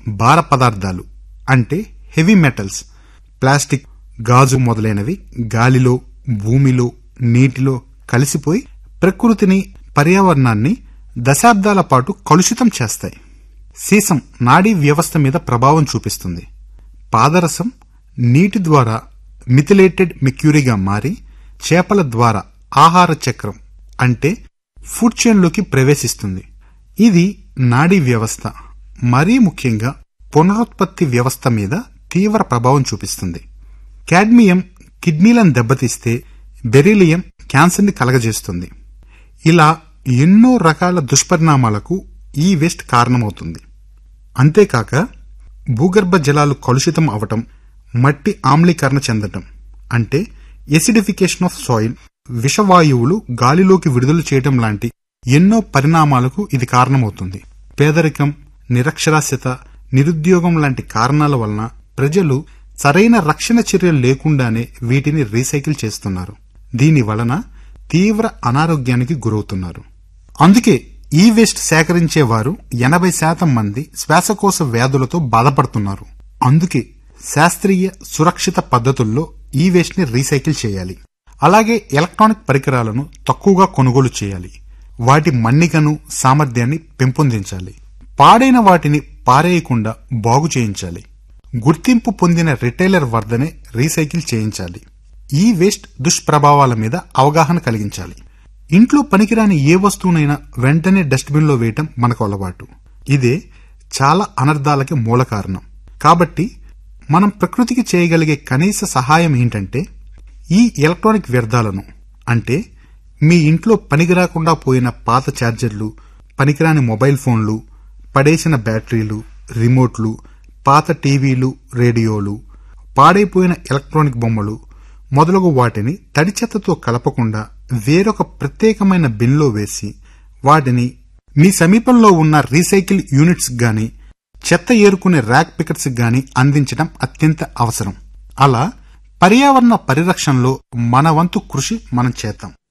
భార పదార్థాలు అంటే హెవీ మెటల్స్ ప్లాస్టిక్ గాజు మొదలైనవి గాలిలో భూమిలో నీటిలో కలిసిపోయి ప్రకృతిని పర్యావరణాన్ని దశాబ్దాల పాటు కలుషితం చేస్తాయి సీసం నాడీ వ్యవస్థ మీద ప్రభావం చూపిస్తుంది పాదరసం నీటి ద్వారా మిథిలేటెడ్ మెక్యూరీగా మారి చేపల ద్వారా ఆహార చక్రం అంటే ఫుడ్ చైన్లోకి ప్రవేశిస్తుంది ఇది నాడీ వ్యవస్థ మరీ ముఖ్యంగా పునరుత్పత్తి వ్యవస్థ మీద తీవ్ర ప్రభావం చూపిస్తుంది కాడ్మియం కిడ్నీలను దెబ్బతీస్తే బెరీలియం క్యాన్సర్ని కలగజేస్తుంది ఇలా ఎన్నో రకాల దుష్పరిణామాలకు ఈ వేస్ట్ కారణమవుతుంది అంతేకాక భూగర్భ జలాలు కలుషితం అవటం మట్టి ఆమ్లీకరణ చెందటం అంటే ఎసిడిఫికేషన్ ఆఫ్ సాయిల్ విషవాయువులు గాలిలోకి విడుదల చేయటం లాంటి ఎన్నో పరిణామాలకు ఇది కారణమవుతుంది పేదరికం నిరక్షరాస్యత నిరుద్యోగం లాంటి కారణాల వలన ప్రజలు సరైన రక్షణ చర్యలు లేకుండానే వీటిని రీసైకిల్ చేస్తున్నారు దీని వలన తీవ్ర అనారోగ్యానికి గురవుతున్నారు అందుకే ఈ వేస్ట్ సేకరించే వారు ఎనభై శాతం మంది శ్వాసకోశ వ్యాధులతో బాధపడుతున్నారు అందుకే శాస్త్రీయ సురక్షిత పద్ధతుల్లో ఈ వేస్ట్ ని రీసైకిల్ చేయాలి అలాగే ఎలక్ట్రానిక్ పరికరాలను తక్కువగా కొనుగోలు చేయాలి వాటి మన్నికను సామర్థ్యాన్ని పెంపొందించాలి పాడైన వాటిని పారేయకుండా బాగు చేయించాలి గుర్తింపు పొందిన రిటైలర్ వద్దనే రీసైకిల్ చేయించాలి ఈ వేస్ట్ దుష్ప్రభావాల మీద అవగాహన కలిగించాలి ఇంట్లో పనికిరాని ఏ వస్తువునైనా వెంటనే డస్ట్బిన్లో వేయటం మనకు అలవాటు ఇదే చాలా అనర్థాలకి మూల కారణం కాబట్టి మనం ప్రకృతికి చేయగలిగే కనీస సహాయం ఏంటంటే ఈ ఎలక్ట్రానిక్ వ్యర్థాలను అంటే మీ ఇంట్లో పనికిరాకుండా పోయిన పాత ఛార్జర్లు పనికిరాని మొబైల్ ఫోన్లు పడేసిన బ్యాటరీలు రిమోట్లు పాత టీవీలు రేడియోలు పాడైపోయిన ఎలక్ట్రానిక్ బొమ్మలు మొదలగు వాటిని తడి చెత్తతో కలపకుండా వేరొక ప్రత్యేకమైన బిన్లో వేసి వాటిని మీ సమీపంలో ఉన్న రీసైకిల్ యూనిట్స్ గాని చెత్త ఏరుకునే ర్యాక్ పికెట్స్ గాని అందించడం అత్యంత అవసరం అలా పర్యావరణ పరిరక్షణలో మన వంతు కృషి మనం చేద్దాం